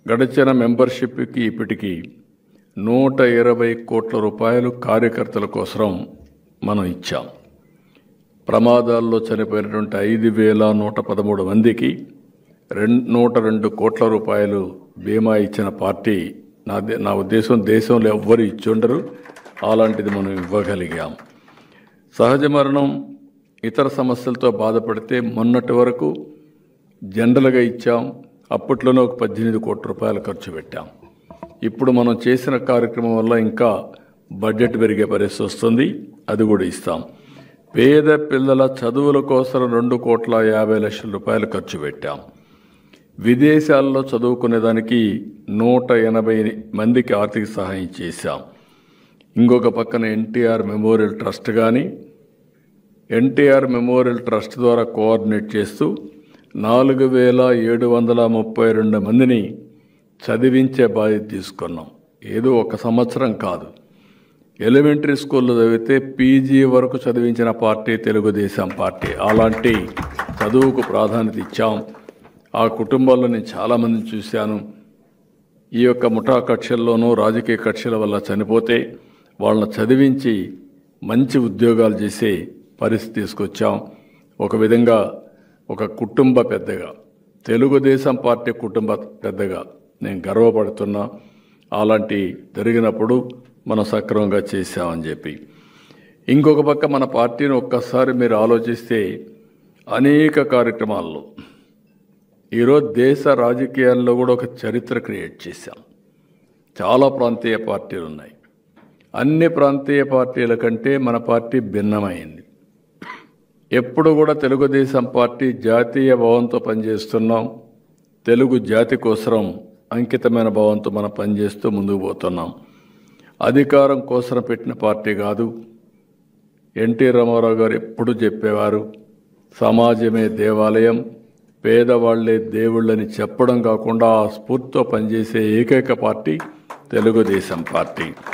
గడిచిన మెంబర్షిప్కి ఇప్పటికీ నూట ఇరవై కోట్ల రూపాయలు కార్యకర్తల కోసం మనం ఇచ్చాం ప్రమాదాల్లో చనిపోయినటువంటి ఐదు వేల నూట పదమూడు మందికి రెండు నూట రెండు కోట్ల రూపాయలు బీమా ఇచ్చిన పార్టీ నా దే- నా ఉద్దేశం దేశంలో ఎవ్వరు ఇచ్చుండరు అలాంటిది మనం ఇవ్వగలిగాం సహజ మరణం ఇతర సమస్యలతో బాధపడితే మొన్నటి వరకు జనరల్గా ఇచ్చాం అప్పట్లోనే ఒక పద్దెనిమిది కోట్ల రూపాయలు ఖర్చు పెట్టాం ఇప్పుడు మనం చేసిన కార్యక్రమం వల్ల ఇంకా బడ్జెట్ పెరిగే పరిస్థితి వస్తుంది అది కూడా ఇస్తాం పేద పిల్లల చదువుల కోసం రెండు కోట్ల యాభై లక్షల రూపాయలు ఖర్చు పెట్టాం విదేశాల్లో చదువుకునేదానికి నూట ఎనభై మందికి ఆర్థిక సహాయం చేశాం ఇంకొక పక్కన ఎన్టీఆర్ మెమోరియల్ ట్రస్ట్ కానీ ఎన్టీఆర్ మెమోరియల్ ట్రస్ట్ ద్వారా కోఆర్డినేట్ చేస్తూ నాలుగు వేల ఏడు వందల ముప్పై రెండు మందిని చదివించే బాధ్యత తీసుకున్నాం ఏదో ఒక సంవత్సరం కాదు ఎలిమెంటరీ స్కూల్లో చదివితే పీజీ వరకు చదివించిన పార్టీ తెలుగుదేశం పార్టీ అలాంటి చదువుకు ప్రాధాన్యత ఇచ్చాం ఆ కుటుంబాల్లో నేను చాలామందిని చూశాను ఈ యొక్క ముఠా కక్షల్లోనూ రాజకీయ కక్షల వల్ల చనిపోతే వాళ్ళని చదివించి మంచి ఉద్యోగాలు చేసే పరిస్థితి తీసుకొచ్చాం ఒక విధంగా ఒక కుటుంబ పెద్దగా తెలుగుదేశం పార్టీ కుటుంబ పెద్దగా నేను గర్వపడుతున్నా అలాంటి జరిగినప్పుడు మనం సక్రమంగా చేశామని చెప్పి ఇంకొక పక్క మన పార్టీని ఒక్కసారి మీరు ఆలోచిస్తే అనేక కార్యక్రమాల్లో ఈరోజు దేశ రాజకీయాల్లో కూడా ఒక చరిత్ర క్రియేట్ చేశాం చాలా ప్రాంతీయ పార్టీలు ఉన్నాయి అన్ని ప్రాంతీయ పార్టీల కంటే మన పార్టీ భిన్నమైంది ఎప్పుడు కూడా తెలుగుదేశం పార్టీ జాతీయ భావంతో పనిచేస్తున్నాం తెలుగు జాతి కోసం అంకితమైన భావంతో మనం పనిచేస్తూ ముందుకు పోతున్నాం అధికారం కోసం పెట్టిన పార్టీ కాదు ఎన్టీ రామారావు గారు ఎప్పుడు చెప్పేవారు సమాజమే దేవాలయం పేదవాళ్లే దేవుళ్ళని చెప్పడం కాకుండా ఆ స్ఫూర్తితో పనిచేసే ఏకైక పార్టీ తెలుగుదేశం పార్టీ